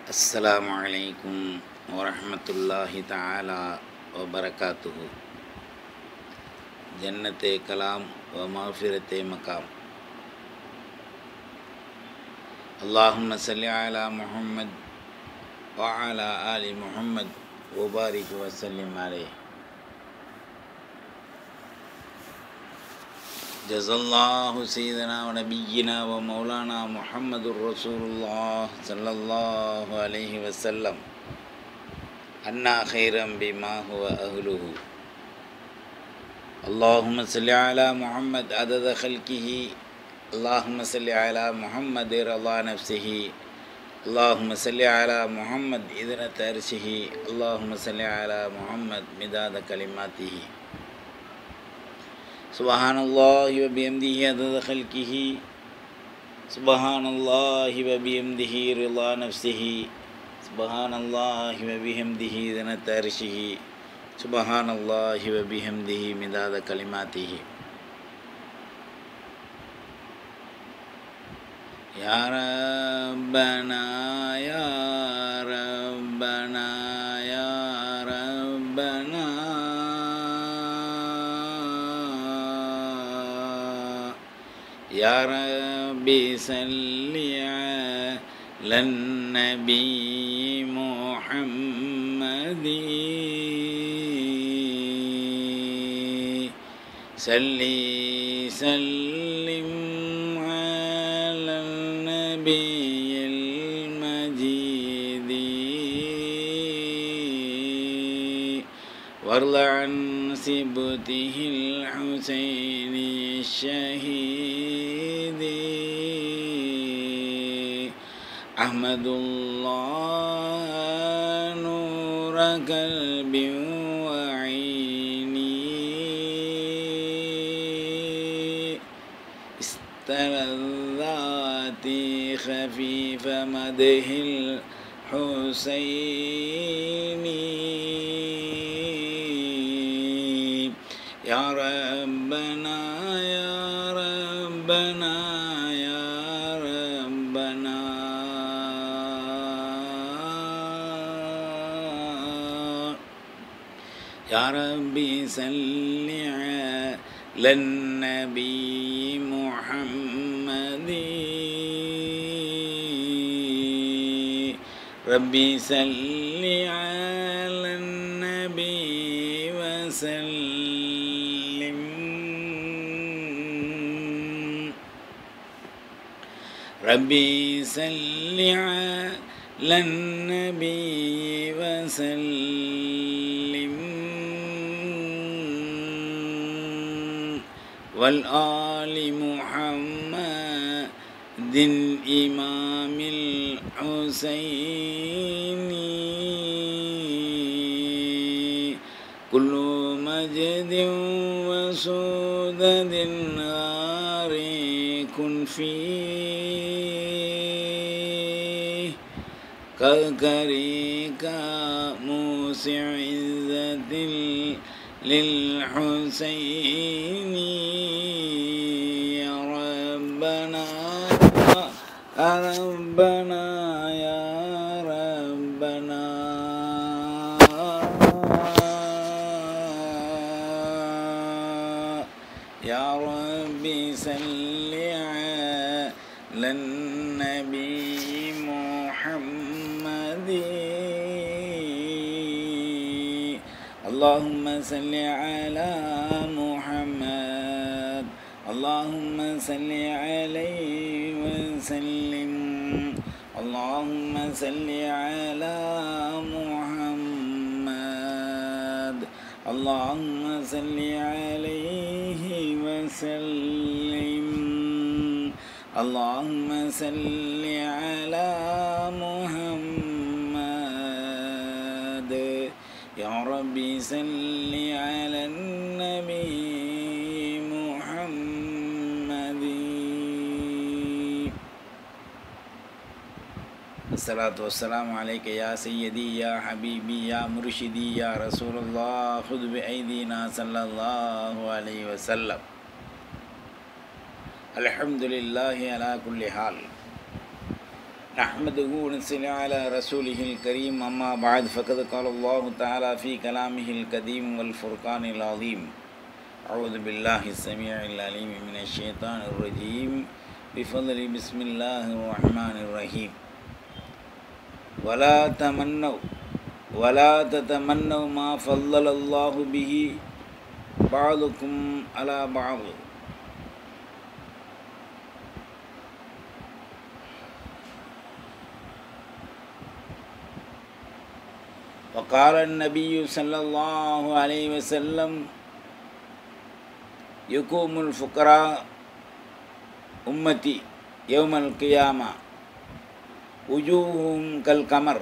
السلام عليكم ورحمة الله تعالى وبركاته جنة كلام ومغفرة مقام اللهم صل على محمد وعلى آل محمد وبارك وسلم عليه جزا الله سيدنا ونبينا ومولانا محمد رسول الله صلى الله عليه وسلم أنا خيرا بما هو أهله اللهم صل على محمد عدد خلقه اللهم صل على محمد رضا نفسه اللهم صل على محمد إذن ترشه اللهم صل على محمد مداد كلماته سبحان الله وبحمده عدد خلقه سبحان الله وبحمده رضا نفسه سبحان الله وبحمده ذنة عرشه سبحان الله وبحمده مداد كلماته يا ربنا يا ربنا يا ربنا يا ربي صل على النبي محمد صل سلم على النبي المجيد وارض عن سبته الحسين الشهيد أحمد الله نور قلب وعيني استلذات خفيف مده الحسين يا ربنا يا ربنا يا ربنا يا ربي صل على النبي محمد ربي صل على النبي وسلم ربي صل على النبي وسلم والآل محمد إمام الحسين كل مجد وسودد عارك فيه ككريك موسع عزة للحسين يا ربنا يا ربنا يا ربنا يا ربي صل على النبي محمد اللهم صل على محمد اللهم صل عليه وسلم اللهم صل على محمد اللهم صل عليه وسلم اللهم صل على محمد يا ربي صل على النبي محمد الصلاة والسلام عليك يا سيدي يا حبيبي يا مرشدي يا رسول الله خذ بأيدينا صلى الله عليه وسلم الحمد لله على كل حال نحمده ونصلي على رسوله الكريم أما بعد فقد قال الله تعالى في كلامه القديم والفرقان العظيم أعوذ بالله السميع العليم من الشيطان الرجيم بفضل بسم الله الرحمن الرحيم ولا تمنوا ولا تتمنوا ما فضل الله به بعضكم على بعض وقال النبي صلى الله عليه وسلم يقوم الفقراء أمتي يوم القيامة وجوههم كالقمر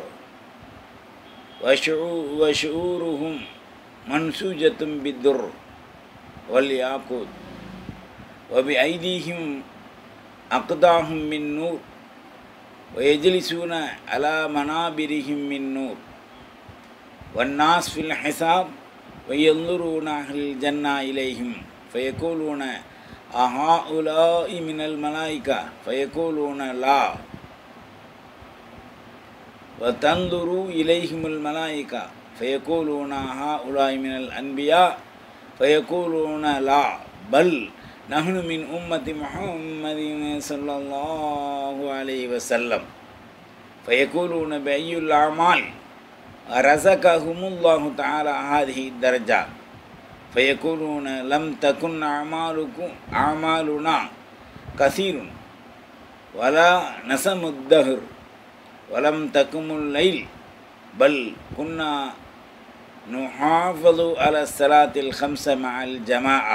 وشعو- وشعورهم منسوجة بالدر والياقوت وبأيديهم أقداهم من نور ويجلسون على منابرهم من نور والناس في الحساب وينظرون أهل الجنة إليهم فيقولون أهؤلاء من الملائكة فيقولون لا وتنظر إليهم الملائكة فيقولون هؤلاء من الأنبياء فيقولون لا بل نحن من أمة محمد صلى الله عليه وسلم فيقولون بأي الأعمال رزقهم الله تعالى هذه الدرجة فيقولون لم تكن أعمالكم أعمالنا كثير ولا نسم الدهر ولم تكن الليل بل كنا نحافظ على الصلاة الخمسة مع الجماعة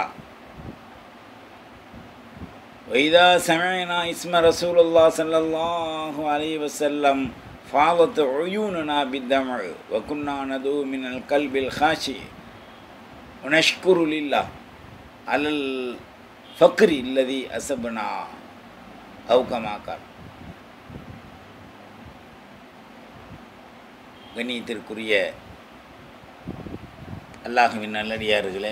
وإذا سمعنا اسم رسول الله صلى الله عليه وسلم فاضت عيوننا بالدمع وكنا ندعو من القلب الخاشع ونشكر لله على الفقر الذي أصبنا أو كما قال கண்ணியத்திற்குரிய அல்லாஹுவின் நல்லடியார்களே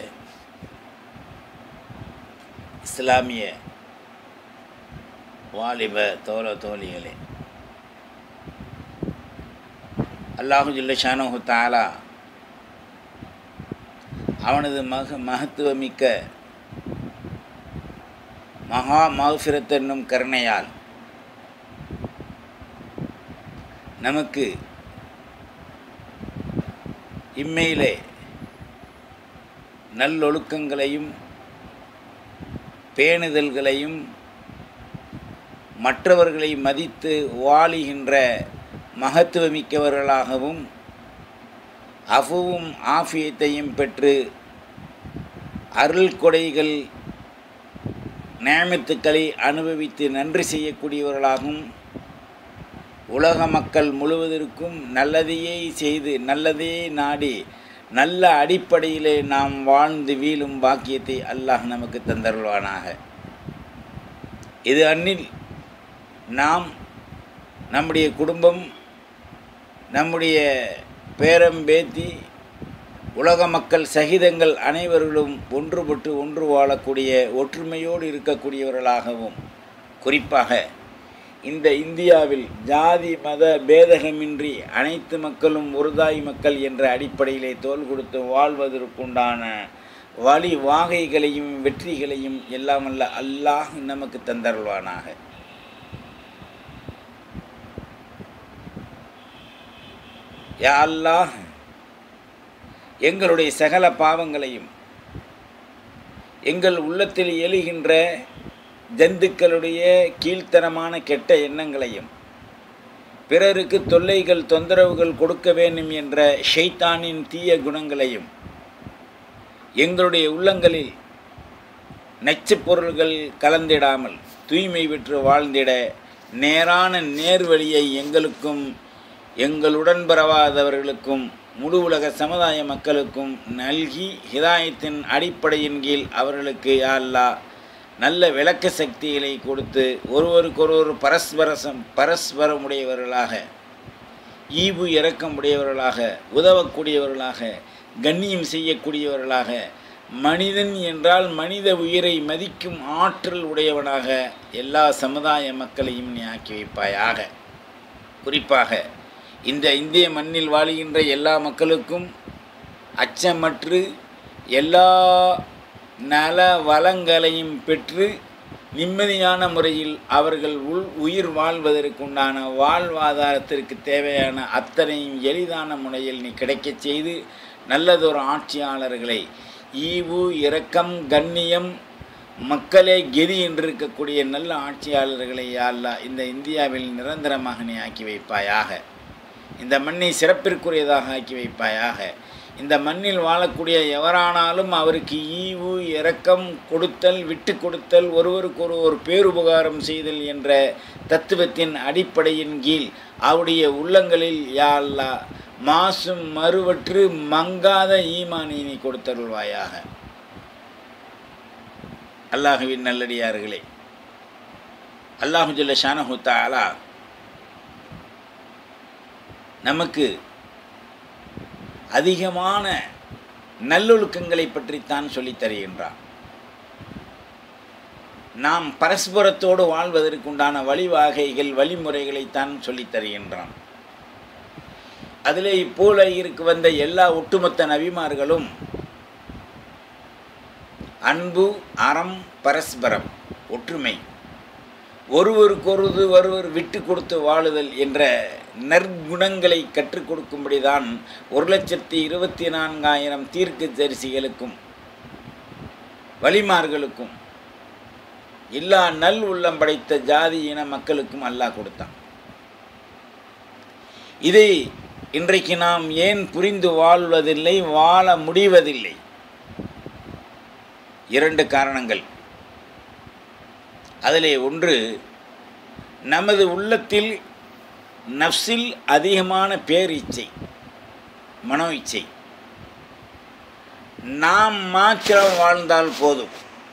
இஸ்லாமிய வாலிப தோல தோழிகளே அல்லாஹு ஜில்லஷானு தாலா அவனது மக மகத்துவமிக்க மகா மகஃபிரத் என்னும் கருணையால் நமக்கு இம்மையிலே நல்லொழுக்கங்களையும் பேணுதல்களையும் மற்றவர்களை மதித்து வாழுகின்ற மகத்துவமிக்கவர்களாகவும் அஃபுவும் ஆஃபியத்தையும் பெற்று அருள் கொடைகள் நேமத்துக்களை அனுபவித்து நன்றி செய்யக்கூடியவர்களாகவும் உலக மக்கள் முழுவதற்கும் நல்லதையே செய்து நல்லதே நாடி நல்ல அடிப்படையிலே நாம் வாழ்ந்து வீழும் பாக்கியத்தை அல்லாஹ் நமக்கு தந்தருள்வானாக இது அன்னில் நாம் நம்முடைய குடும்பம் நம்முடைய பேரம் பேத்தி உலக மக்கள் சகிதங்கள் அனைவர்களும் ஒன்றுபட்டு ஒன்று வாழக்கூடிய ஒற்றுமையோடு இருக்கக்கூடியவர்களாகவும் குறிப்பாக இந்த இந்தியாவில் ஜாதி மத பேதகமின்றி அனைத்து மக்களும் ஒருதாய் மக்கள் என்ற அடிப்படையிலே தோல் கொடுத்து வாழ்வதற்குண்டான வழி வாகைகளையும் வெற்றிகளையும் எல்லாம் அல்ல அல்லாஹ் நமக்கு தந்தருள்வானாக யா அல்லாஹ் எங்களுடைய சகல பாவங்களையும் எங்கள் உள்ளத்தில் எழுகின்ற ஜந்துக்களுடைய கீழ்த்தரமான கெட்ட எண்ணங்களையும் பிறருக்கு தொல்லைகள் தொந்தரவுகள் கொடுக்க வேண்டும் என்ற ஷைத்தானின் தீய குணங்களையும் எங்களுடைய உள்ளங்களில் நச்சுப் பொருள்கள் கலந்திடாமல் தூய்மை பெற்று வாழ்ந்திட நேரான நேர்வழியை எங்களுக்கும் எங்களுடன் பரவாதவர்களுக்கும் முழு உலக சமுதாய மக்களுக்கும் நல்கி ஹிதாயத்தின் அடிப்படையின் கீழ் அவர்களுக்கு யா அல்லாஹ் நல்ல விளக்க சக்திகளை கொடுத்து ஒருவருக்கொருவர் பரஸ்பரசம் பரஸ்பரமுடையவர்களாக ஈவு இரக்கமுடையவர்களாக உதவக்கூடியவர்களாக கண்ணியம் செய்யக்கூடியவர்களாக மனிதன் என்றால் மனித உயிரை மதிக்கும் ஆற்றல் உடையவனாக எல்லா சமுதாய மக்களையும் நீ ஆக்கி வைப்பாயாக குறிப்பாக இந்த இந்திய மண்ணில் வாழுகின்ற எல்லா மக்களுக்கும் அச்சமற்று எல்லா நல வளங்களையும் பெற்று நிம்மதியான முறையில் அவர்கள் உள் உயிர் வாழ்வதற்குண்டான வாழ்வாதாரத்திற்கு தேவையான அத்தனையும் எளிதான முறையில் நீ கிடைக்கச் செய்து நல்லதொரு ஆட்சியாளர்களை ஈவு இரக்கம் கண்ணியம் மக்களே கெதி என்றிருக்கக்கூடிய நல்ல ஆட்சியாளர்களை அல்லா இந்த இந்தியாவில் நிரந்தரமாக நீ ஆக்கி வைப்பாயாக இந்த மண்ணை சிறப்பிற்குரியதாக ஆக்கி வைப்பாயாக இந்த மண்ணில் வாழக்கூடிய எவரானாலும் அவருக்கு ஈவு இரக்கம் கொடுத்தல் விட்டு கொடுத்தல் ஒருவருக்கு ஒரு ஒரு பேருபகாரம் செய்தல் என்ற தத்துவத்தின் அடிப்படையின் கீழ் அவருடைய உள்ளங்களில் யா அல்லா மாசும் மறுவற்று மங்காத ஈமானை நீ கொடுத்தருள்வாயாக அல்லாஹுவின் நல்லடியார்களே அல்லாஹு ஜல்ல ஷானஹு தாலா நமக்கு அதிகமான நல்லொழுக்கங்களை பற்றித்தான் சொல்லித் தருகின்றான் நாம் பரஸ்பரத்தோடு வாழ்வதற்குண்டான வழிவகைகள் வழிமுறைகளைத்தான் சொல்லித் தருகின்றான் அதில் இப்போல இருக்கு வந்த எல்லா ஒட்டுமொத்த நபிமார்களும் அன்பு அறம் பரஸ்பரம் ஒற்றுமை ஒருவருக்கொருது ஒருவர் விட்டு கொடுத்து வாழுதல் என்ற நற்குணங்களை கற்றுக் கொடுக்கும்படிதான் ஒரு லட்சத்தி இருபத்தி நான்காயிரம் தீர்க்க தரிசிகளுக்கும் வலிமார்களுக்கும் எல்லா நல் உள்ளம் படைத்த ஜாதி இன மக்களுக்கும் அல்லாஹ் கொடுத்தான் இதை இன்றைக்கு நாம் ஏன் புரிந்து வாழ்வதில்லை வாழ முடிவதில்லை இரண்டு காரணங்கள் அதிலே ஒன்று நமது உள்ளத்தில் நஃப்ஸில் அதிகமான பேரிச்சை மனோ இச்சை நாம் மாத்திரம் வாழ்ந்தால் போதும்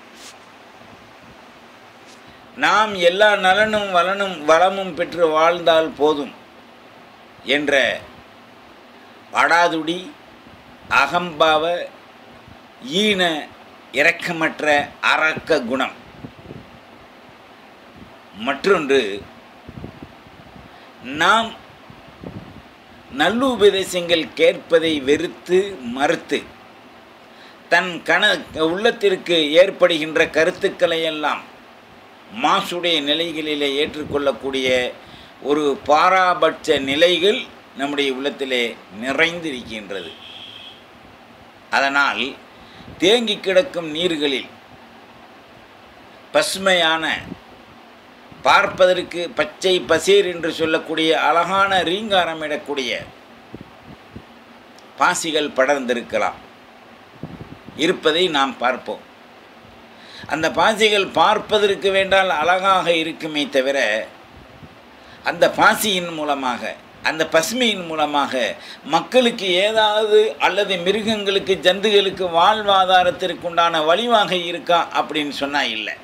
நாம் எல்லா நலனும் வளனும் வளமும் பெற்று வாழ்ந்தால் போதும் என்ற அடாதுடி அகம்பாவ ஈன இரக்கமற்ற அரக்க குணம் மற்றொன்று நாம் நல்லுபதேசங்கள் கேட்பதை வெறுத்து மறுத்து தன் கண உள்ளத்திற்கு ஏற்படுகின்ற கருத்துக்களை எல்லாம் மாசுடைய நிலைகளிலே ஏற்றுக்கொள்ளக்கூடிய ஒரு பாராபட்ச நிலைகள் நம்முடைய உள்ளத்திலே நிறைந்திருக்கின்றது அதனால் தேங்கி கிடக்கும் நீர்களில் பசுமையான பார்ப்பதற்கு பச்சை பசேர் என்று சொல்லக்கூடிய அழகான ரீங்காரமிடக்கூடிய பாசிகள் படர்ந்திருக்கலாம் இருப்பதை நாம் பார்ப்போம் அந்த பாசிகள் பார்ப்பதற்கு வேண்டால் அழகாக இருக்குமே தவிர அந்த பாசியின் மூலமாக அந்த பசுமையின் மூலமாக மக்களுக்கு ஏதாவது அல்லது மிருகங்களுக்கு ஜந்துகளுக்கு வாழ்வாதாரத்திற்குண்டான வழிவாக இருக்கா அப்படின்னு சொன்னால் இல்லை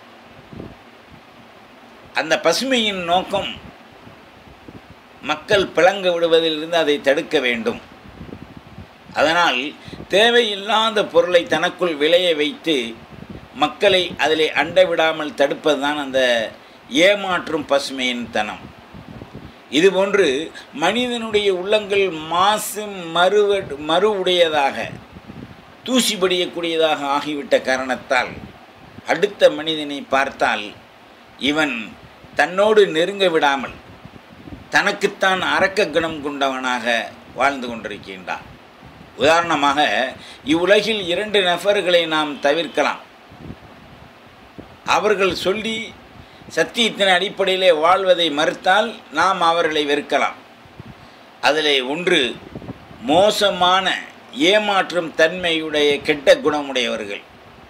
அந்த பசுமையின் நோக்கம் மக்கள் பிளங்க விடுவதிலிருந்து அதை தடுக்க வேண்டும் அதனால் தேவையில்லாத பொருளை தனக்குள் விளைய வைத்து மக்களை அதிலே அண்ட விடாமல் தடுப்பது தான் அந்த ஏமாற்றும் பசுமையின் தனம் இதுபோன்று மனிதனுடைய உள்ளங்கள் மாசு மறுவ மறு உடையதாக தூசி படியக்கூடியதாக ஆகிவிட்ட காரணத்தால் அடுத்த மனிதனை பார்த்தால் இவன் தன்னோடு நெருங்க விடாமல் தனக்குத்தான் அரக்க குணம் கொண்டவனாக வாழ்ந்து கொண்டிருக்கின்றான் உதாரணமாக இவ்வுலகில் இரண்டு நபர்களை நாம் தவிர்க்கலாம் அவர்கள் சொல்லி சத்தியத்தின் அடிப்படையிலே வாழ்வதை மறுத்தால் நாம் அவர்களை வெறுக்கலாம் அதில் ஒன்று மோசமான ஏமாற்றும் தன்மையுடைய கெட்ட குணமுடையவர்கள்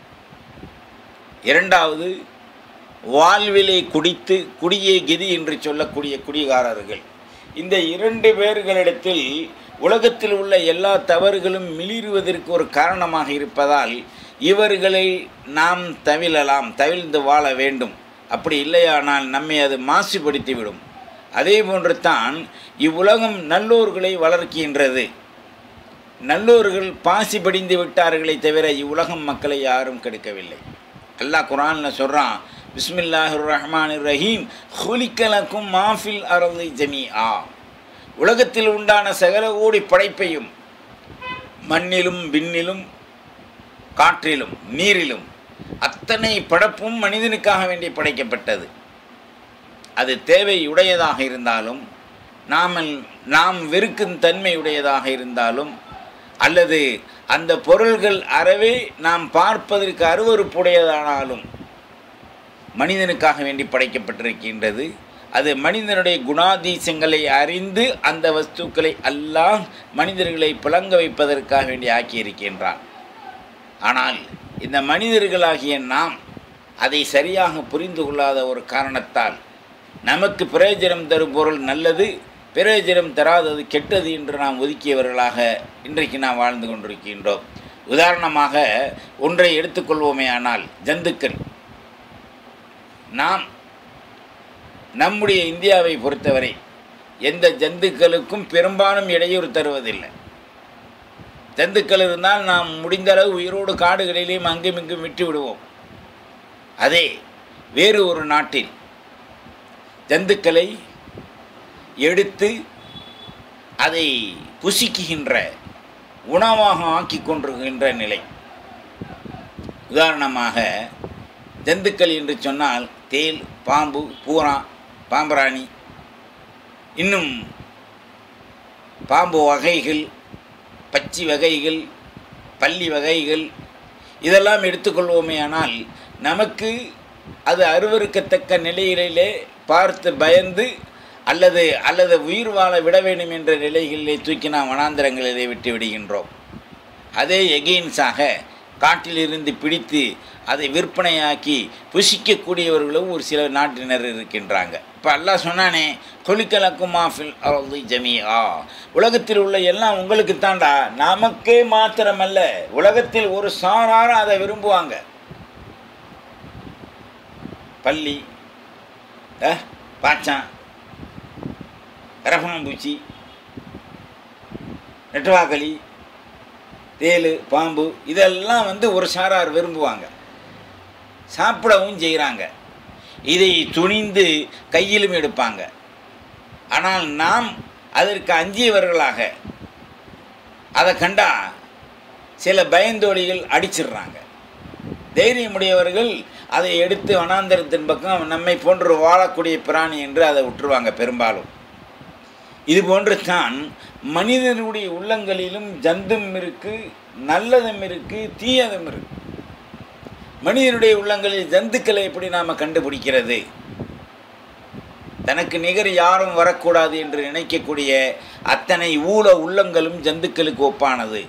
இரண்டாவது வாழ்விலை குடித்து குடியே கெதி என்று சொல்லக்கூடிய குடிகாரர்கள் இந்த இரண்டு பேர்களிடத்தில் உலகத்தில் உள்ள எல்லா தவறுகளும் மிளிருவதற்கு ஒரு காரணமாக இருப்பதால் இவர்களை நாம் தவிழலாம் தவிழ்ந்து வாழ வேண்டும் அப்படி இல்லையானால் நம்மை அது மாசுபடுத்திவிடும் அதே போன்று தான் இவ்வுலகம் நல்லோர்களை வளர்க்கின்றது நல்லோர்கள் பாசி படிந்து விட்டார்களே தவிர இவ்வுலகம் மக்களை யாரும் கெடுக்கவில்லை அல்லாஹ் குரானில் சொல்கிறான் பிஸ்மில்லாஹிர் ரஹ்மான் ரஹீம் ஹுலிக்கலக்கும் மாஃபில் அரது ஜமீ ஆ உலகத்தில் உண்டான சகல கோடி படைப்பையும் மண்ணிலும் விண்ணிலும் காற்றிலும் நீரிலும் அத்தனை படைப்பும் மனிதனுக்காக வேண்டி படைக்கப்பட்டது அது தேவையுடையதாக இருந்தாலும் நாமல் நாம் வெறுக்கும் தன்மையுடையதாக இருந்தாலும் அல்லது அந்த பொருள்கள் அறவே நாம் பார்ப்பதற்கு அருவறுப்புடையதானாலும் மனிதனுக்காக வேண்டி படைக்கப்பட்டிருக்கின்றது அது மனிதனுடைய குணாதீசங்களை அறிந்து அந்த வஸ்துக்களை அல்லாஹ் மனிதர்களை புலங்க வைப்பதற்காக வேண்டி ஆக்கியிருக்கின்றான் ஆனால் இந்த மனிதர்களாகிய நாம் அதை சரியாக புரிந்து கொள்ளாத ஒரு காரணத்தால் நமக்கு பிரயோஜனம் தரும் பொருள் நல்லது பிரயோஜனம் தராதது கெட்டது என்று நாம் ஒதுக்கியவர்களாக இன்றைக்கு நாம் வாழ்ந்து கொண்டிருக்கின்றோம் உதாரணமாக ஒன்றை எடுத்துக்கொள்வோமே ஆனால் ஜந்துக்கள் நாம் நம்முடைய இந்தியாவை பொறுத்தவரை எந்த ஜந்துக்களுக்கும் பெரும்பாலும் இடையூறு தருவதில்லை ஜந்துக்கள் இருந்தால் நாம் முடிந்த அளவு உயிரோடு காடுகளிலேயும் அங்கும் இங்கும் விட்டு விடுவோம் அதே வேறு ஒரு நாட்டில் ஜந்துக்களை எடுத்து அதை புசிக்குகின்ற உணவாக ஆக்கி கொண்டிருக்கின்ற நிலை உதாரணமாக ஜந்துக்கள் என்று சொன்னால் தேல் பாம்பு பூரா பாம்பராணி இன்னும் பாம்பு வகைகள் பச்சி வகைகள் பள்ளி வகைகள் இதெல்லாம் எடுத்துக்கொள்வோமே ஆனால் நமக்கு அது அருவருக்கத்தக்க நிலையிலே பார்த்து பயந்து அல்லது அல்லது உயிர் வாழ விட வேண்டும் என்ற நிலைகளிலே தூக்கி நாம் வனாந்திரங்களிலே விட்டு விடுகின்றோம் அதே எகெயின்ஸாக காட்டிலிருந்து பிடித்து அதை விற்பனையாக்கி புசிக்கக்கூடியவர்களும் ஒரு சில நாட்டினர் இருக்கின்றாங்க இப்போ அல்லாஹ் சொன்னானே தொழிக்கலக்குமா ஃபில் அருள் ஜமியா உலகத்தில் உள்ள எல்லாம் உங்களுக்கு தாண்டா நமக்கே மாத்திரமல்ல உலகத்தில் ஒரு சாரார அதை விரும்புவாங்க பள்ளி அஹ், பாச்சான் கரப்பாம்பூச்சி நெட்டவாக்களி தேள் பாம்பு இதெல்லாம் வந்து ஒரு சாரார் விரும்புவாங்க சாப்பிடவும் செய்கிறாங்க இதை துணிந்து கையிலும் எடுப்பாங்க ஆனால் நாம் அதற்கு அஞ்சியவர்களாக அதை கண்டா சில பயந்தோழிகள் அடிச்சிடுறாங்க தைரியமுடையவர்கள் அதை எடுத்து வனாந்தரத்தின் பக்கம் நம்மை போன்று வாழக்கூடிய பிராணி என்று அதை விட்டுருவாங்க பெரும்பாலும் இது போன்று தான் மனிதனுடைய உள்ளங்களிலும் ஜந்தும் இருக்கு நல்லதும் இருக்கு தீயதும் இருக்கு மனிதனுடைய உள்ளங்களில் ஜந்துக்களை எப்படி நாம் கண்டுபிடிக்கிறது தனக்கு நிகர் யாரும் வரக்கூடாது என்று நினைக்கக்கூடிய அத்தனை ஊழ உள்ளங்களும் ஜந்துக்களுக்கு ஒப்பானது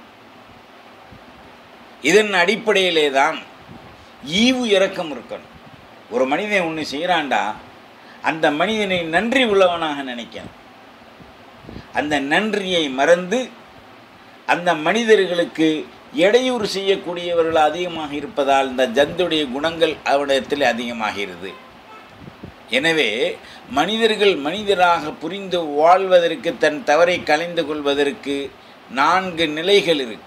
இதன் அடிப்படையிலே தான் ஈவு இரக்கம் இருக்கணும் ஒரு மனிதன் ஒன்று செய்கிறான்டா அந்த மனிதனை நன்றி உள்ளவனாக நினைக்கணும் அந்த நன்றியை மறந்து அந்த மனிதர்களுக்கு இடையூறு செய்யக்கூடியவர்கள் அதிகமாக இருப்பதால் இந்த ஜந்துடைய குணங்கள் அவனிடத்தில் அதிகமாகிறது எனவே மனிதர்கள் மனிதராக புரிந்து வாழ்வதற்கு தன் தவறை கலைந்து கொள்வதற்கு நான்கு நிலைகள் இருக்கு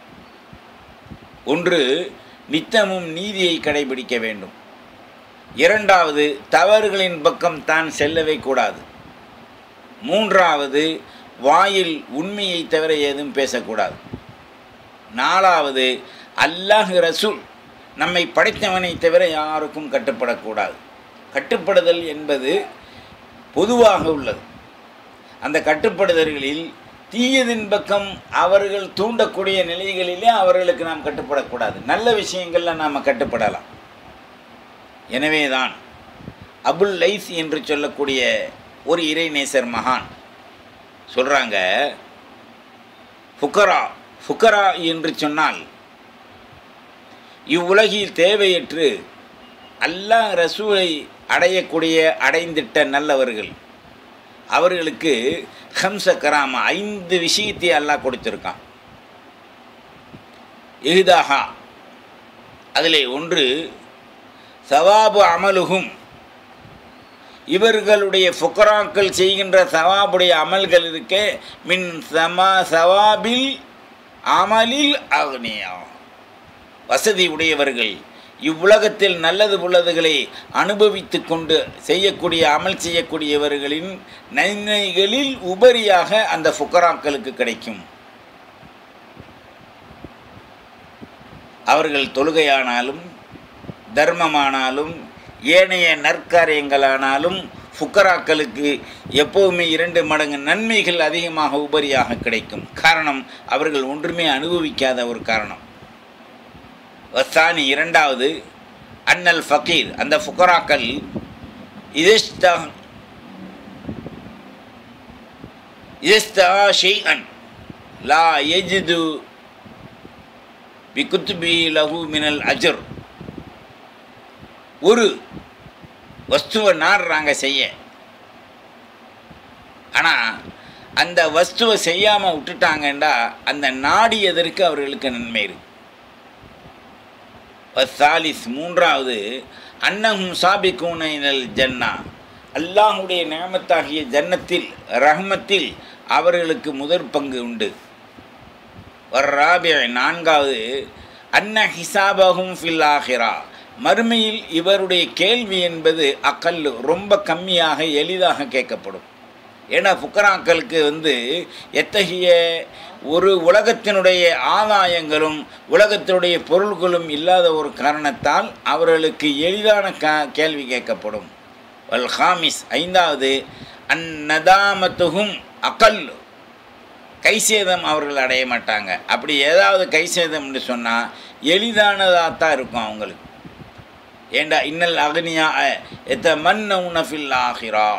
ஒன்று நித்தமும் நீதியை கடைபிடிக்க வேண்டும் இரண்டாவது தவறுகளின் பக்கம் தான் செல்லவே கூடாது மூன்றாவது வாயில் உண்மையை தவிர ஏதும் பேசக்கூடாது நாலாவது அல்லாஹ் ரசூல் நம்மை படைத்தவனை தவிர யாருக்கும் கட்டுப்படக்கூடாது கட்டுப்படுதல் என்பது பொதுவாக உள்ளது அந்த கட்டுப்படுதல்களில் தீயதின் பக்கம் அவர்கள் தூண்டக்கூடிய நிலைகளிலே அவர்களுக்கு நாம் கட்டுப்படக்கூடாது நல்ல விஷயங்களில் நாம் கட்டுப்படலாம் எனவேதான் அபுல் லைஸ் என்று சொல்லக்கூடிய ஒரு இறைநேசர் மகான் சொல்கிறாங்க ஃபுக்கரா ஃபுக்கரா என்று சொன்னால் இவ்வுலகில் தேவையற்று அல்லாஹ் ரசூலை அடையக்கூடிய அடைந்திட்ட நல்லவர்கள் அவர்களுக்கு ஹம்ச கராமா ஐந்து விஷயத்தை அல்லாஹ் கொடுத்துருக்கான் எஹிதாகா அதில் ஒன்று சவாபு அமலுகும் இவர்களுடைய ஃபுக்கராக்கள் செய்கின்ற சவாபுடைய அமல்கள் இருக்கே மின் சமா சவாபில் அமலில் அக்னியா வசதி உடையவர்கள் இவ்வுலகத்தில் நல்லது உள்ளதுகளை அனுபவித்து கொண்டு செய்யக்கூடிய அமல் செய்யக்கூடியவர்களின் நன்மைகளில் உபரியாக அந்த ஃபுக்கராக்களுக்கு கிடைக்கும் அவர்கள் தொழுகையானாலும் தர்மமானாலும் ஏனைய நற்காரியங்களானாலும் ஃபுக்கராக்களுக்கு எப்போவுமே இரண்டு மடங்கு நன்மைகள் அதிகமாக உபரியாக கிடைக்கும் காரணம் அவர்கள் ஒன்றுமே அனுபவிக்காத ஒரு காரணம் வசானி இரண்டாவது அன்னல் ஃபக்கீர் அந்த ஃபுக்கராக்கள் இதஸ்தா இதஸ்தா ஷெய்அன் லா எஜிது பிகுத்துபி லஹு மினல் அஜர் ஒரு வஸ்துவை நாடுறாங்க செய்ய ஆனால் அந்த வஸ்துவை செய்யாமல் விட்டுட்டாங்கண்டா அந்த நாடியதற்கு அவர்களுக்கு நன்மை இருக்கு சாலிஸ் மூன்றாவது அன்னஹும் சாபிகூனல் ஜன்னா அல்லாஹுடைய நேமத்தாகிய ஜன்னத்தில் ரஹ்மத்தில் அவர்களுக்கு முதற் பங்கு உண்டு வர்ராபிய நான்காவது அன்ன ஹிசாபகும் ஃபில் ஆஹிரா மறுமையில் இவருடைய கேள்வி என்பது அக்கல் ரொம்ப கம்மியாக எளிதாக கேட்கப்படும் ஏன்னா புக்கராக்களுக்கு வந்து எத்தகைய ஒரு உலகத்தினுடைய ஆதாயங்களும் உலகத்தினுடைய பொருள்களும் இல்லாத ஒரு காரணத்தால் அவர்களுக்கு எளிதான க கேள்வி கேட்கப்படும் வல் ஹாமிஸ் ஐந்தாவது அந்நதாமத்துகும் அக்கல் கைசேதம் அவர்கள் அடைய மாட்டாங்க அப்படி ஏதாவது கைசேதம்னு சொன்னால் எளிதானதாக தான் இருக்கும் அவங்களுக்கு ஏண்டா இன்னல் அக்னியா எத்த மண் உனஃபில் ஆகிறா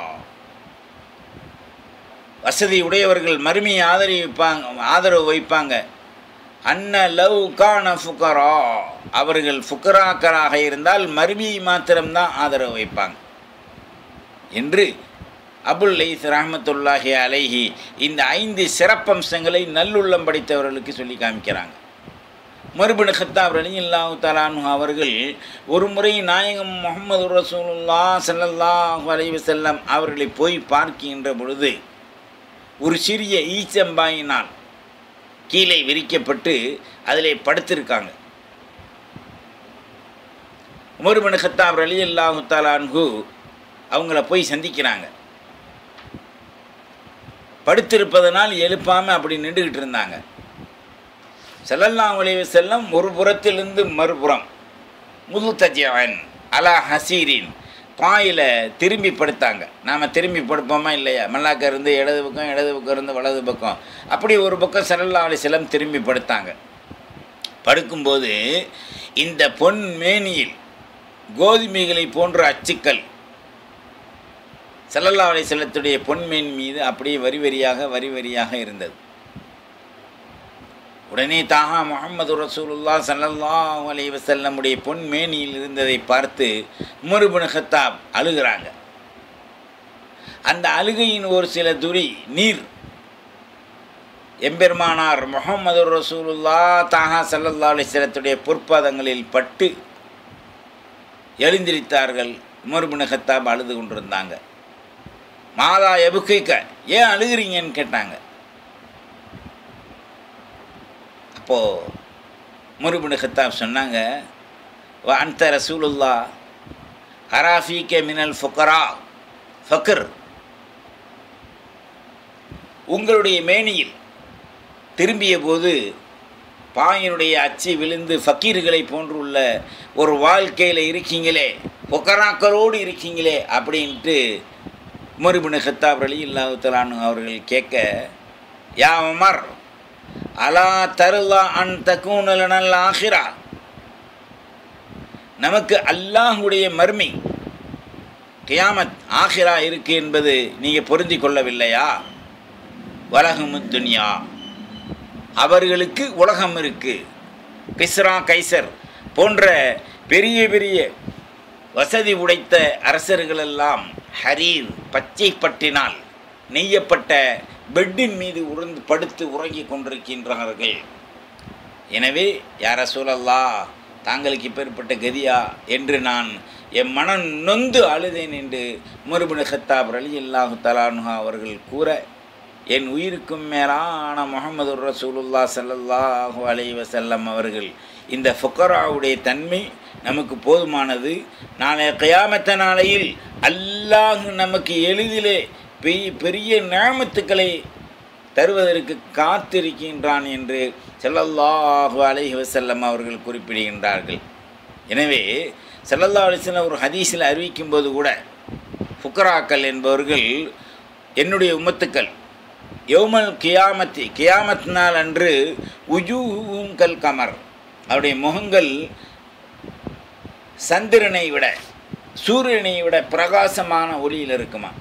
வசதி உடையவர்கள் மறுமையை ஆதரவிப்பாங்க ஆதரவு வைப்பாங்க அன்ன லவ் கான ஃபுக்கரா அவர்கள் ஃபுக்கராக்கராக இருந்தால் மறுமையை மாத்திரம்தான் ஆதரவு வைப்பாங்க என்று அபுல் லைஸ் ரஹமத்துல்லாஹி அலைஹி இந்த ஐந்து சிறப்பம்சங்களை நல்லுள்ளம் படைத்தவர்களுக்கு சொல்லி காமிக்கிறாங்க மறுபடி ஹத்தாப் ரலியல்லாஹு தலானு அவர்கள் ஒரு முறை நாயகம் முகமது ரசூலுல்லா சல்லல்லாஹு அலைஹி வஸல்லம் அவர்களை போய் பார்க்கின்ற பொழுது ஒரு சிறிய ஈச்சம்பாயினால் கீழே விரிக்கப்பட்டு அதிலே படுத்திருக்காங்க உமர்பின் ஹத்தாப் அலி அல்லாஹு தாலான்ஹு அவங்கள போய் சந்திக்கிறாங்க படுத்திருப்பதனால் எழுப்பாமல் அப்படி நின்றுக்கிட்டு இருந்தாங்க செல்லல்லாம் உலக செல்லம் ஒரு புறத்திலிருந்து மறுபுறம் முதுத்தஜன் அலா ஹசீரின் பாயில் திரும்பி படுத்தாங்க நாம் திரும்பி படுப்போமா இல்லையா மல்லாக்க இருந்து இடது பக்கம் இடது பக்கம் இருந்து வலது பக்கம் அப்படி ஒரு பக்கம் செல்லல்லா அலி செல்லம் திரும்பி படுத்தாங்க படுக்கும்போது இந்த பொன் மேனியில் கோதுமைகளை போன்ற அச்சுக்கள் செல்லல்லா அலை செல்லத்துடைய பொன்மேன் மீது அப்படியே வரி வரியாக வரி வரியாக இருந்தது உடனே தாகா முகமது ரசூலுல்லா சல்லல்லாஹு அலை வசல்லமுடைய பொன்மேனியில் இருந்ததை பார்த்து உமருபின் ஹத்தாப் அழுகிறாங்க அந்த அழுகையின் ஒரு சில துரி நீர் எம்பெருமானார் முகமது ரசூலுல்லா தாகா சல்லல்லா அலிஸ்லத்துடைய பொற்பாதங்களில் பட்டு எழுந்திரித்தார்கள் உமர்பின் ஹத்தாப் அழுது கொண்டிருந்தாங்க மாதா எபுக்கைக்க ஏன் அழுகிறீங்கன்னு கேட்டாங்க அப்போது முருபின் ஹத்தாப் சொன்னாங்க அந்த ரசூலுல்லா ஹராஃபீக்க மினல் ஃபுக்கரா ஃபக்கர் உங்களுடைய மேனியில் திரும்பிய போது பாயினுடைய அச்சு விழுந்து ஃபக்கீர்களை போன்றுள்ள ஒரு வாழ்க்கையில் இருக்கீங்களே பொக்கராக்களோடு இருக்கீங்களே அப்படின்ட்டு உமர்பின் ஹத்தாப் அலி இல்லாஹுத்தலானு அவர்கள் கேட்க யா உமர் அலா தருலா அன் தக்கூனல் ஆஹிரா நமக்கு அல்லாஹுடைய மர்மி கியாமத் ஆஹிரா இருக்கு என்பது நீங்கள் பொருந்தி கொள்ளவில்லையா உலகமு துனியா அவர்களுக்கு உலகம் இருக்கு கிஸ்ரா கைசர் போன்ற பெரிய பெரிய வசதி உடைத்த அரசர்களெல்லாம் ஹரீர் பச்சை பட்டினால் நெய்யப்பட்ட பெட்டின் மீது உருந்து படுத்து உறங்கி கொண்டிருக்கின்றார்கள் எனவே யார சூழல்லா தாங்களுக்கு இப்பேற்பட்ட கதியா என்று நான் என் மனம் நொந்து அழுதேன் என்று முருபின் ஹத்தாப் அலி அல்லாஹு தலானுஹா அவர்கள் கூற என் உயிருக்கும் மேலான முகமது ரசூலுல்லா சல்லல்லாஹு அலை வசல்லம் அவர்கள் இந்த ஃபுக்கராவுடைய தன்மை நமக்கு போதுமானது நாளைய கயாமத்த நாளையில் அல்லாஹ் நமக்கு எளிதிலே பெரிய பெரிய நியாமத்துக்களை தருவதற்கு காத்திருக்கின்றான் என்று ஸல்லல்லாஹு அலைஹி வஸல்லம் அவர்கள் குறிப்பிடுகின்றார்கள் எனவே ஸல்லல்லாஹு அலைஹி வஸல்லம் ஒரு ஹதீஸில் அறிவிக்கும்போது கூட ஃபுக்கராக்கள் என்பவர்கள் என்னுடைய உம்மத்துக்கள் யௌமல் கியாமத்தி கியாமத் நாள் அன்று உஜூஹும் கல் கமர் அவருடைய முகங்கள் சந்திரனை விட சூரியனை விட பிரகாசமான ஒளியில் இருக்குமா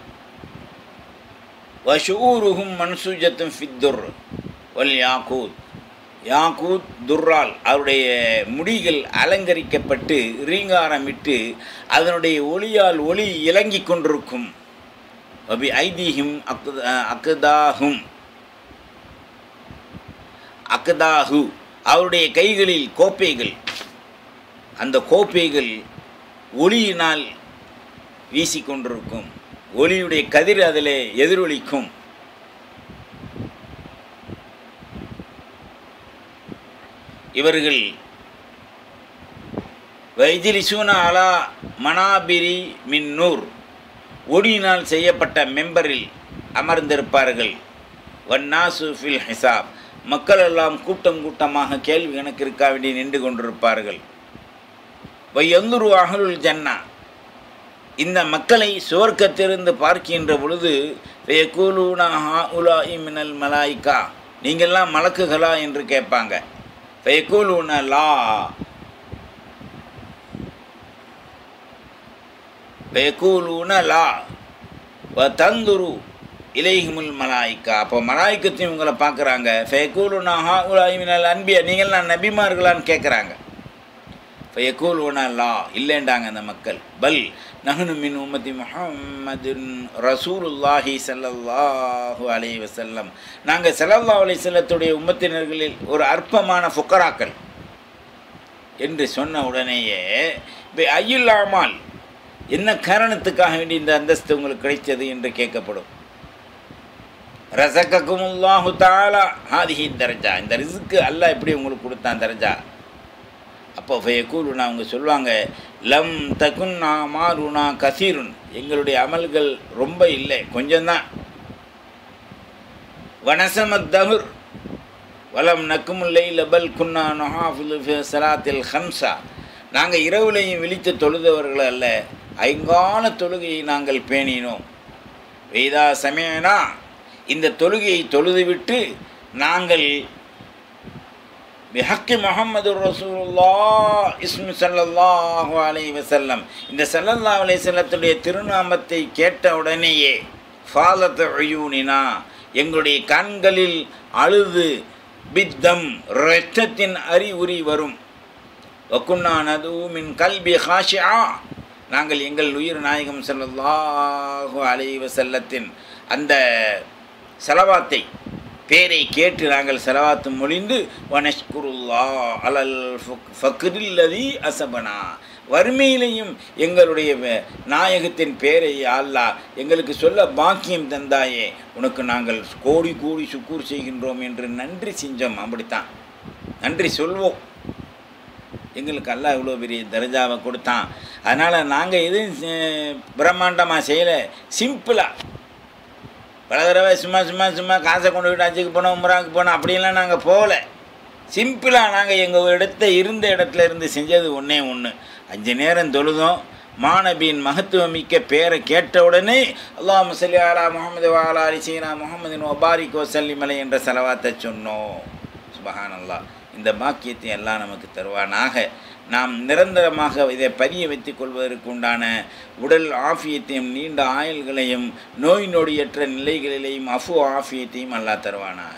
வஷூருகும் மன்சூஜத்தும் ஃபித்துர் வல் யாக்கூத் யாக்கூத் துர்ரால் அவருடைய முடிகள் அலங்கரிக்கப்பட்டு ரீங்காரமிட்டு அதனுடைய ஒளியால் ஒளி இலங்கிக் கொண்டிருக்கும் வபி ஐதீஹிம் அக் அக்தாஹும் அக்தாஹு அவருடைய கைகளில் கோப்பைகள் அந்த கோப்பைகள் ஒளியினால் வீசிக்கொண்டிருக்கும் ஒளியுடைய கதிர் அதில் எதிரொலிக்கும் இவர்கள் வைஜிலிசூன அலா மனாபிரி மின் நூர் ஒளியினால் செய்யப்பட்ட மெம்பரில் அமர்ந்திருப்பார்கள் வன்னாசு ஃபில் ஹிசாப் மக்கள் எல்லாம் கூட்டம் கூட்டமாக கேள்வி கணக்கிற்காக வேண்டி நின்று கொண்டிருப்பார்கள் வையந்துரு அகலுல் ஜன்னா இந்த மக்களை சுவர்க்கத்திலிருந்து பார்க்கின்ற பொழுது வேகூலூனா உலா மினல் மலாய்க்கா நீங்கள்லாம் மலக்குகளா என்று கேட்பாங்க வேகூலூன லா வேகூலூன லா வ தந்துரு இலைஹிமுல் மலாய்க்கா அப்போ மலாய்க்கத்தையும் இவங்களை பார்க்குறாங்க ஃபேகூலுனா ஹா உலாய் மினல் அன்பியா நீங்கள்லாம் நபிமார்களான்னு கேட்குறாங்க ஃபயக்கூலுனா லா இல்லைண்டாங்க அந்த மக்கள் பல் நஹனு மின் உம்மதி முஹம்மதின் ரசூலுல்லாஹி ஸல்லல்லாஹு அலைஹி வஸல்லம் நாங்கள் ஸல்லல்லாஹு அலைஹி வஸல்லத்துடைய உம்மத்தினர்களில் ஒரு அற்பமான ஃபுக்கராக்கள் என்று சொன்ன உடனேயே இப்போ ஐயுல்லாமால் என்ன காரணத்துக்காக வேண்டி இந்த அந்தஸ்து உங்களுக்கு கிடைத்தது என்று கேட்கப்படும் ரசக்கக்குமுல்லாஹு தாலா ஹாதிஹி தரஜா இந்த ரிசுக்கு அல்லாஹ் எப்படி உங்களுக்கு கொடுத்தான் தரஜா அப்போ ஃபயக்கூலுனா அவங்க சொல்லுவாங்க லம் தகுன்னா மாருனா கசீருன் எங்களுடைய அமல்கள் ரொம்ப இல்லை கொஞ்சம்தான் வனசமத் தகுர் வலம் நக்குமுல்லை லபல் குன்னா நொஹாஃபுல் சலாத்தில் ஹம்சா நாங்கள் இரவுலையும் விழித்து தொழுதவர்கள் அல்ல ஐங்கால தொழுகையை நாங்கள் பேணினோம் வெய்தா சமயனா இந்த தொழுகையை தொழுதுவிட்டு நாங்கள் பிஹக்கி முகமது ரசூலுல்லா இஸ்மி சல்லல்லாஹு அலை வசல்லம் இந்த சல்லல்லா அலை செல்லத்துடைய திருநாமத்தை கேட்ட உடனேயே ஃபாலத் அயூனினா எங்களுடைய கண்களில் அழுது பித்தம் இரத்தத்தின் அறிகுறி வரும் வக்குன்னா நதுமின் கல்பி ஹாஷியா நாங்கள் எங்கள் உயிர் நாயகம் சல்லல்லாஹு அலை வசல்லத்தின் அந்த செலவாத்தை பேரை கேட்டு நாங்கள் செலவாத்து மொழிந்து வனஷ்குருல்லா அலல் ஃபக்ரில்லதி அசபனா வறுமையிலையும் எங்களுடைய நாயகத்தின் பேரை அல்லா எங்களுக்கு சொல்ல பாக்கியம் தந்தாயே உனக்கு நாங்கள் கோடி கோடி சுக்கூர் செய்கின்றோம் என்று நன்றி செஞ்சோம் அப்படித்தான் நன்றி சொல்வோம் எங்களுக்கு அல்லா இவ்வளோ பெரிய தர்ஜாவை கொடுத்தான் அதனால் நாங்கள் எதுவும் பிரம்மாண்டமாக செய்யலை சிம்பிளாக பல தடவை சும்மா சும்மா சும்மா காசை கொண்டு போய்ட்டு அஞ்சுக்கு போனோம் உமராவுக்கு போனோம் அப்படின்லாம் நாங்கள் போகல சிம்பிளாக நாங்கள் எங்கள் இடத்த இருந்த இடத்துல இருந்து செஞ்சது ஒன்றே ஒன்று அஞ்சு நேரம் தொழுதோம் மாணபியின் மகத்துவமிக்க பேரை கேட்ட உடனே அல்லாஹ் முசல்லி ஆலா முகமது வாலா அலிசீனா முகமதின் ஒபாரிக் வசல்லிமலை என்ற செலவாத்தை சொன்னோம் சுபஹான் அல்லா இந்த பாக்கியத்தை எல்லாம் நமக்கு தருவானாக நாம் நிரந்தரமாக இதை பதிய வைத்துக் கொள்வதற்கு உண்டான உடல் ஆஃபியத்தையும் நீண்ட ஆயுள்களையும் நோய் நொடியற்ற நிலைகளிலேயும் அஃபு ஆஃபியத்தையும் அல்லா தருவானாக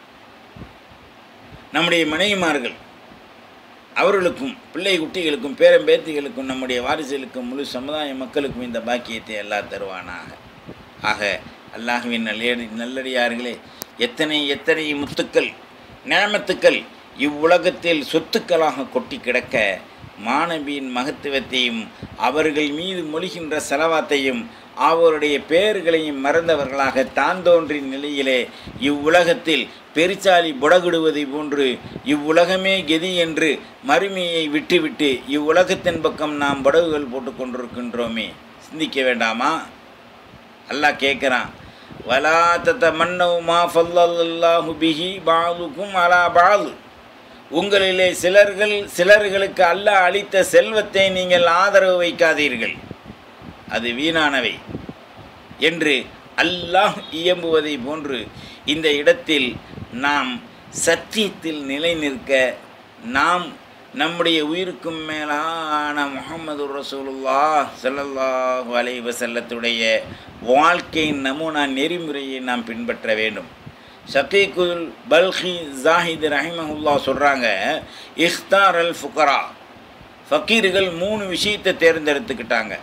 நம்முடைய மனைவிமார்கள் அவர்களுக்கும் பிள்ளை குட்டிகளுக்கும் பேரம்பேத்திகளுக்கும் நம்முடைய வாரிசுகளுக்கும் முழு சமுதாய மக்களுக்கும் இந்த பாக்கியத்தை எல்லாம் தருவானாக ஆக அல்லாஹுவின் நல்லடி நல்லடியார்களே எத்தனை எத்தனை முத்துக்கள் நேமத்துக்கள் இவ்வுலகத்தில் சொத்துக்களாக கொட்டி கிடக்க மாணவியின் மகத்துவத்தையும் அவர்கள் மீது மொழிகின்ற செலவாத்தையும் அவருடைய பெயர்களையும் மறந்தவர்களாக தான் தோன்றிய நிலையிலே இவ்வுலகத்தில் பெருச்சாலி புடகிடுவதை போன்று இவ்வுலகமே கெதி என்று மறுமையை விட்டுவிட்டு இவ்வுலகத்தின் பக்கம் நாம் புடகுகள் போட்டு கொண்டிருக்கின்றோமே சிந்திக்க வேண்டாமா அல்லாஹ் கேட்குறான் வலா தத்த மன்னவு மா ஃபல்லல்லாஹு பிஹி பாலுக்கும் அலா பாலு உங்களிலே சிலர்கள் சிலர்களுக்கு அல்லாஹ் அளித்த செல்வத்தை நீங்கள் ஆதரவு வைக்காதீர்கள் அது வீணானவை என்று அல்லாஹ் இயம்புவதை போன்று இந்த இடத்தில் நாம் சத்தியத்தில் நிலை நிற்க நாம் நம்முடைய உயிருக்கும் மேலான முகமது ரசூலுல்லா ஸல்லல்லாஹு அலைஹி வஸல்லத்துடைய வாழ்க்கையின் நமூனா நெறிமுறையை நாம் பின்பற்ற வேண்டும் ஷகீகுல் பல்கி ஜாஹித் ரஹிமஹுல்லா சொல்கிறாங்க இஃப்தார் அல் ஃபுகரா ஃபக்கீர்கள் மூணு விஷயத்தை தேர்ந்தெடுத்துக்கிட்டாங்க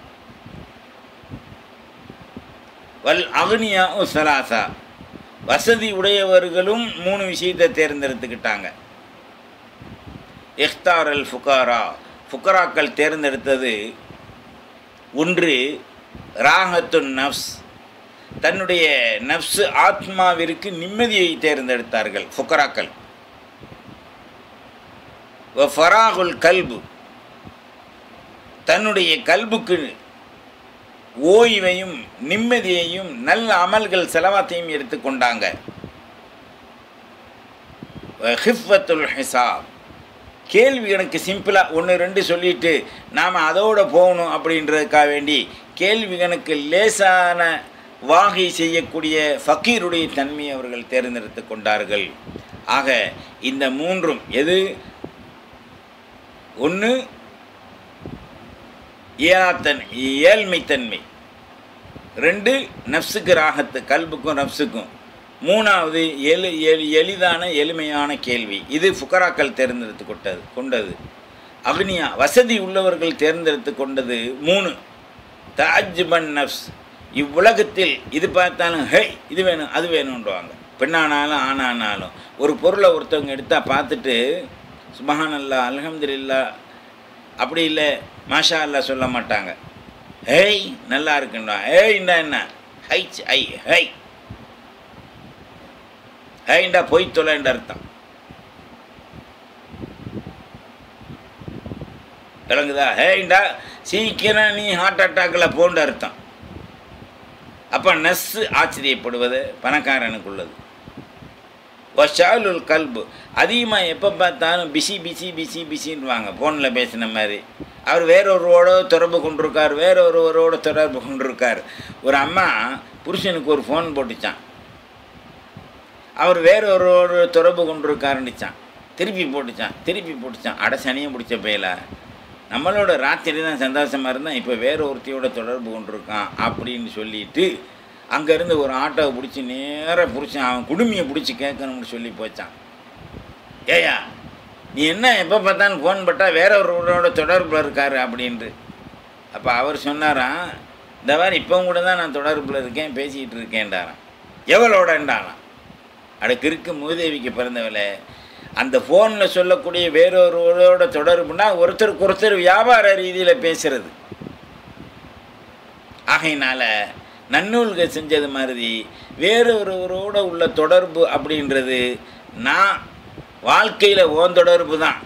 வல் அக்னியா சலாசா வசதி உடையவர்களும் மூணு விஷயத்தை தேர்ந்தெடுத்துக்கிட்டாங்க இஃப்தார் அல் ஃபுகாரா ஃபுகராக்கள் தேர்ந்தெடுத்தது ஒன்று ராகத்துன் நஃப்ஸ் தன்னுடைய நஃப்ஸ் ஆத்மாவிற்கு நிம்மதியை தேர்ந்தெடுத்தார்கள் ஃபுகராக்கள் வ ஃபராகுல் கல்பு தன்னுடைய கல்புக்கு ஓய்வையும் நிம்மதியையும் நல்ல அமல்கள் செலவாத்தையும் எடுத்துக்கொண்டாங்க ஹிஃபத்துல் ஹிசாப் கேள்வி எனக்கு சிம்பிளாக ஒன்று ரெண்டு சொல்லிட்டு நாம் அதோடு போகணும் அப்படின்றதுக்காக வேண்டி கேள்வி கணக்கு லேசான வாகை செய்யக்கூடிய ஃபக்கீருடைய தன்மையை அவர்கள் தேர்ந்தெடுத்து கொண்டார்கள் ஆக இந்த மூன்றும் எது ஒன்று ஏனாத்தன் ஏழ்மைத்தன்மை ரெண்டு நப்சுக்கு ராகத்து கல்புக்கும் நப்சுக்கும் மூணாவது எளி எளி எளிதான எளிமையான கேள்வி இது ஃபுக்கராக்கள் தேர்ந்தெடுத்து கொண்டது கொண்டது அக்னியா வசதி உள்ளவர்கள் தேர்ந்தெடுத்து கொண்டது மூணு தாஜ்பன் நப்ஸ் இவ்வுலகத்தில் இது பார்த்தாலும் ஹே இது வேணும் அது வேணுன்றவாங்க பெண்ணானாலும் ஆணானாலும் ஒரு பொருளை ஒருத்தவங்க எடுத்தால் பார்த்துட்டு சுபஹானல்லா அல்ஹம்துலில்லா அப்படி இல்லை மாஷா அல்லா சொல்ல மாட்டாங்க ஹேய் நல்லா இருக்குண்டா ஹேய்ண்டா என்ன ஹைச் ஐ ஹை ஹேய்ண்டா பொய் தொலைன்ற அர்த்தம் விளங்குதா ஹேய்ண்டா சீக்கிரம் நீ ஹார்ட் அட்டாக்கில் போன்ற அர்த்தம் அப்போ நஸ்ஸு ஆச்சரியப்படுவது பணக்காரனுக்குள்ளது வஷாலுல் கல்பு அதிகமாக எப்போ பார்த்தாலும் பிஸி பிஸி பிஸி பிஸின்வாங்க ஃபோனில் பேசின மாதிரி அவர் வேறொருவோட தொடர்பு கொண்டிருக்கார் வேறொருவரோட தொடர்பு கொண்டிருக்கார் ஒரு அம்மா புருஷனுக்கு ஒரு ஃபோன் போட்டுச்சான் அவர் வேறொருவோட தொடர்பு கொண்டிருக்காருன்னுச்சான் திருப்பி போட்டுச்சான் திருப்பி போட்டுச்சான் அட சனியை பிடிச்ச பயல நம்மளோட ராத்திரி தான் சந்தோஷமாக இருந்தால் இப்போ வேற ஒருத்தையோட தொடர்பு கொண்டிருக்கான் அப்படின்னு சொல்லிட்டு அங்கேருந்து ஒரு ஆட்டோவை பிடிச்சி நேராக பிடிச்சான் அவன் குடுமையை பிடிச்சி கேட்கணும்னு சொல்லி போச்சான் ஏயா நீ என்ன எப்போ பார்த்தாலும் ஃபோன் பட்டால் வேற ஒருவரோட தொடர்பில் இருக்காரு அப்படின்ட்டு அப்போ அவர் சொன்னாராம் இந்த மாதிரி இப்போ கூட தான் நான் தொடர்பில் இருக்கேன் பேசிக்கிட்டு இருக்கேன்டாரான் எவளோடன்றானான் அடுக்கு இருக்கு மூதேவிக்கு பிறந்தவளை அந்த ஃபோனில் சொல்லக்கூடிய வேறொருவரோட தொடர்புனா ஒருத்தருக்கு ஒருத்தர் வியாபார ரீதியில் பேசுறது ஆகையினால நன்னூல்கள் செஞ்சது மாதிரி வேறொருவரோட உள்ள தொடர்பு அப்படின்றது நான் வாழ்க்கையில் ஓன் தொடர்பு தான்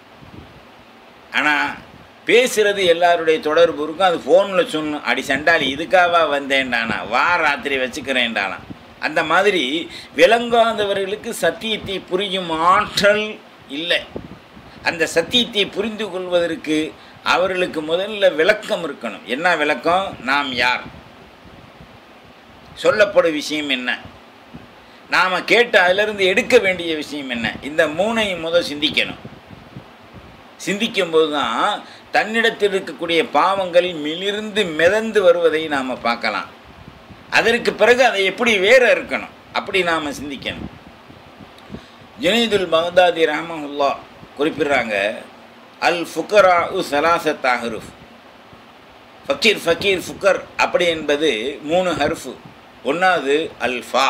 ஆனால் பேசுகிறது எல்லாருடைய தொடர்பு இருக்கும் அது ஃபோனில் சொன்னும் அடி சண்டாளி இதுக்காவா வந்தேன்டானா வா ராத்திரி வச்சுக்கிறேன்டானா அந்த மாதிரி விளங்காதவர்களுக்கு சத்தியத்தை புரியும் ஆற்றல் இல்லை அந்த சத்தியத்தை புரிந்து கொள்வதற்கு அவர்களுக்கு முதல்ல விளக்கம் இருக்கணும் என்ன விளக்கம் நாம் யார் சொல்லப்படும் விஷயம் என்ன நாம் கேட்டு அதிலிருந்து எடுக்க வேண்டிய விஷயம் என்ன இந்த மூணையும் முதல் சிந்திக்கணும் சிந்திக்கும்போது தான் தன்னிடத்தில் இருக்கக்கூடிய பாவங்கள் மிளிர்ந்து மிதந்து வருவதை நாம் பார்க்கலாம் அதற்கு பிறகு அதை எப்படி வேற இருக்கணும் அப்படி நாம் சிந்திக்கணும் ஜுனைதுல் பகதாதி ரஹமஹுல்லா குறிப்பிடுறாங்க அல் ஃபுக்கரா உ சலாசத் அஹருஃப் ஃபக்கீர் ஃபக்கீர் ஃபுக்கர் அப்படி என்பது மூணு ஹர்ஃபு ஒன்றாவது அல்ஃபா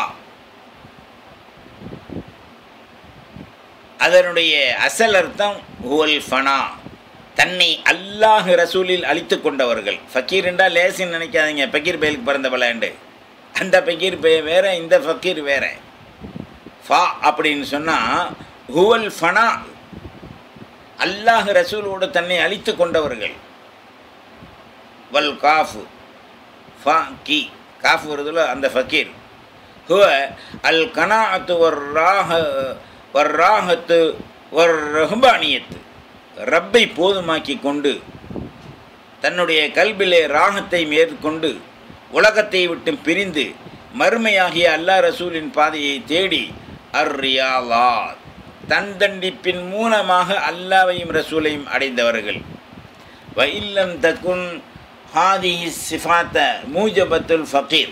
அதனுடைய அசல் அர்த்தம் ஹுவல் ஃபனா தன்னை அல்லாஹ் ரசூலில் அழித்து கொண்டவர்கள் ஃபக்கீர் என்றால் லேசின்னு நினைக்காதீங்க ஃபக்கீர் பயலுக்கு பிறந்த விளையாண்டு அந்த ஃபக்கீர் பே வேற இந்த ஃபக்கீர் வேற ஃபா அப்படின்னு சொன்னால் ஹுவல் ஃபனா அல்லாஹ் ரசூலோடு தன்னை அழித்து கொண்டவர்கள் வல் காஃபு ஃபா கி காஃப் வருதுல அந்த ஃபக்கீர் ஹுவ அல் கனாஅத்து வர் ராஹ வர் ராஹத்து வர் ரஹ்பானியத்து ரப்பை போதுமாக்கி கொண்டு தன்னுடைய கல்விலே ராகத்தை மேற்கொண்டு உலகத்தை விட்டு பிரிந்து மறுமையாகிய அல்லாஹ் ரசூலின் பாதையை தேடி அர் ரியாலாத் தன் தண்டிப்பின் மூலமாக அல்லாவையும் ரசூலையும் அடைந்தவர்கள் வ இல்லம் தக்குன் ஹாதி சிஃபாத்த மூஜபத்துல் ஃபக்கீர்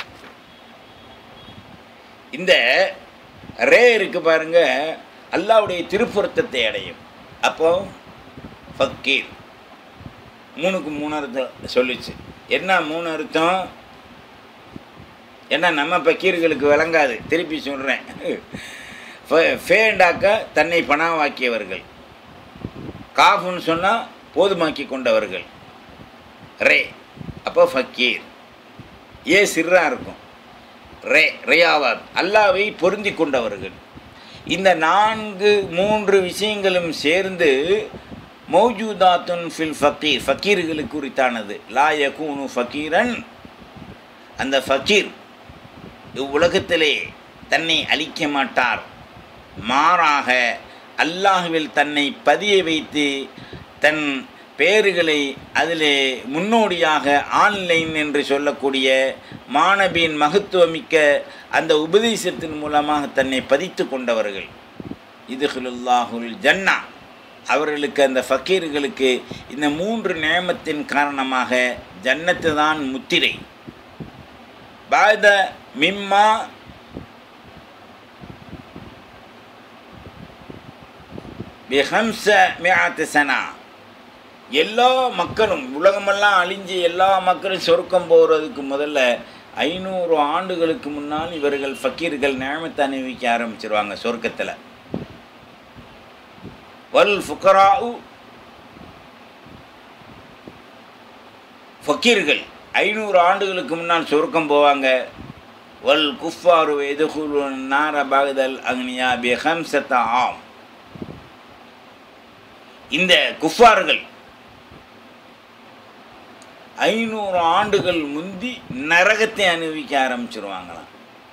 இந்த ரே இருக்கு பாருங்க அல்லாவுடைய திருப்பொருத்தத்தை அடையும் அப்போ ஃபக்கீர் மூணுக்கு மூணு அர்த்தம் சொல்லிச்சு என்ன மூணு அர்த்தம் ஏன்னா நம்ம பக்கீர்களுக்கு விளங்காது திருப்பி சொல்கிறேன் ஃபேண்டாக்க தன்னை பணாவாக்கியவர்கள் காஃபுன்னு சொன்னால் போதுமாக்கி கொண்டவர்கள் ரே அப்போ ஃபக்கீர் ஏ சிறா இருக்கும் ரே ரியாவாத் அல்லாவை பொருந்தி கொண்டவர்கள் இந்த நான்கு மூன்று விஷயங்களும் சேர்ந்து மௌஜூதாத்துன் ஃபில் ஃபக்கீர் ஃபக்கீர்களுக்கு உரித்தானது லா யகூனு ஃபக்கீரன் அந்த ஃபக்கீர் இவ்வுலகத்திலே தன்னை அழிக்க மாட்டார் மாறாக அல்லாஹுவில் தன்னை பதிய வைத்து தன் பெயர்களை அதிலே முன்னோடியாக ஆன்லைன் என்று சொல்லக்கூடிய மாணவியின் மகத்துவமிக்க அந்த உபதேசத்தின் மூலமாக தன்னை பதித்து கொண்டவர்கள் இதுகுல்லாஹுல் ஜன்னா அவர்களுக்கு அந்த ஃபக்கீர்களுக்கு இந்த மூன்று நேமத்தின் காரணமாக ஜன்னத்து தான் முத்திரை பாத மிம்மா பிஹம்ச மியாத்து சனா எல்லா மக்களும் உலகமெல்லாம் அழிஞ்சு எல்லா மக்களும் சொருக்கம் போகிறதுக்கு முதல்ல ஐநூறு ஆண்டுகளுக்கு முன்னால் இவர்கள் ஃபக்கீர்கள் நேமத்தை அணிவிக்க ஆரம்பிச்சிருவாங்க சொர்க்கத்தில் வல் ஃபுக்கராவு ஃபக்கீர்கள் ஐநூறு ஆண்டுகளுக்கு முன்னால் சொர்க்கம் போவாங்க வல் குஃபாரு எதுகுலு நார பாகுதல் அக்னியா பிஹம்சத்த ஆம் இந்த குஃபார்கள் ஐநூறு ஆண்டுகள் முந்தி நரகத்தை அனுபவிக்க ஆரம்பிச்சிருவாங்களாம்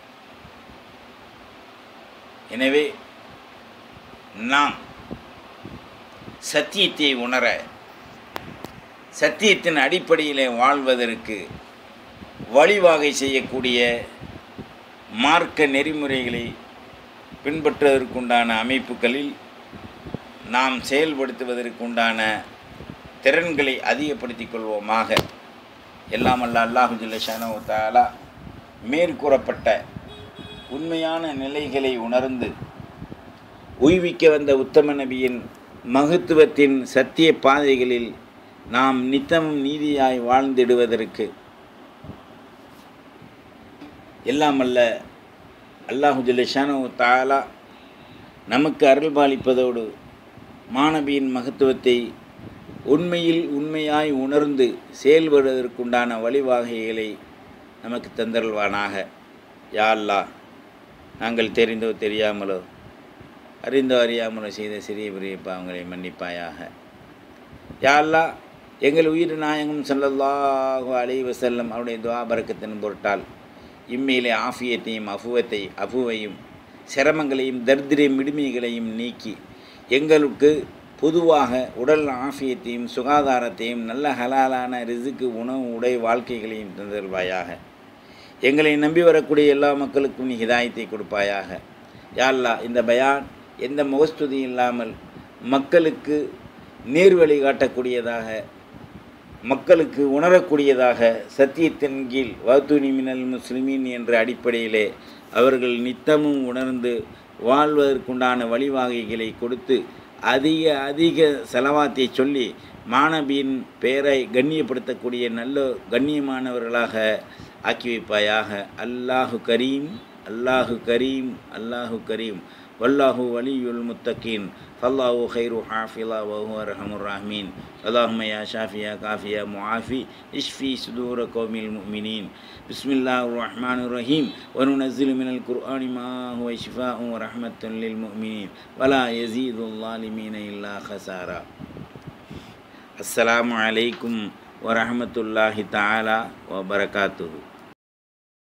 எனவே நாம் சத்தியத்தை உணர சத்தியத்தின் அடிப்படையிலே வாழ்வதற்கு வழிவாகை செய்யக்கூடிய மார்க்க நெறிமுறைகளை பின்பற்றுவதற்குண்டான அமைப்புகளில் நாம் செயல்படுத்துவதற்குண்டான திறன்களை அதிகப்படுத்திக் கொள்வோமாக எல்லாம் அல்ல அல்லாஹு ஜில்லஷானோ தாலா மேற்கூறப்பட்ட உண்மையான நிலைகளை உணர்ந்து உய்விக்க வந்த உத்தம நபியின் மகத்துவத்தின் சத்திய பாதைகளில் நாம் நித்தமும் நீதியாய் வாழ்ந்திடுவதற்கு எல்லாம் அல்ல அல்லாஹு ஜில்லஷானோ தாலா நமக்கு அருள்பாலிப்பதோடு மாணவியின் மகத்துவத்தை உண்மையில் உண்மையாய் உணர்ந்து செயல்படுவதற்குண்டான வழிவகைகளை நமக்கு தந்தருள்வானாக யா அல்லாஹ் நாங்கள் தெரிந்தோ தெரியாமலோ அறிந்தோ அறியாமலோ செய்த சிறிய பெரிய பாவங்களை மன்னிப்பாயாக யா அல்லாஹ் எங்கள் உயிர் நாயகம் ஸல்லல்லாஹு அலைஹி வஸல்லம் அவருடைய துவா பரக்கத்தின் பொருட்டால் இம்மையிலே ஆஃபியத்தையும் அஃபுவத்தை அஃபுவையும் சிரமங்களையும் தரித்திரம் மிடுமைகளையும் நீக்கி எங்களுக்கு பொதுவாக உடல் ஆஃபியத்தையும் சுகாதாரத்தையும் நல்ல ஹலாலான ரிசுக்கு உணவு உடை வாழ்க்கைகளையும் தந்தருவாயாக எங்களை நம்பி வரக்கூடிய எல்லா மக்களுக்கும் நீ ஹிதாயத்தை கொடுப்பாயாக யாழ்லா இந்த பயான் எந்த முகஸ்துதி இல்லாமல் மக்களுக்கு நேர்வழி காட்டக்கூடியதாக மக்களுக்கு உணரக்கூடியதாக சத்தியத்தின் கீழ் வாத்துனி மினல் முஸ்லிமீன் என்ற அடிப்படையிலே அவர்கள் நித்தமும் உணர்ந்து வாழ்வதற்குண்டான வழிவகைகளை கொடுத்து அதிக அதிக செலவாத்தை சொல்லி மாணவியின் பெயரை கண்ணியப்படுத்தக்கூடிய நல்ல கண்ணியமானவர்களாக ஆக்கி வைப்பாயாக அல்லாஹு கரீம் அல்லாஹு கரீம் அல்லாஹு கரீம் والله ولي المتقين فالله خير حافظا وهو أرحم الراحمين اللهم يا شافي يا كافي يا معافي اشفي صدور قوم المؤمنين بسم الله الرحمن الرحيم وننزل من القرآن ما هو شفاء ورحمة للمؤمنين ولا يزيد الظالمين إلا خسارا السلام عليكم ورحمة الله تعالى وبركاته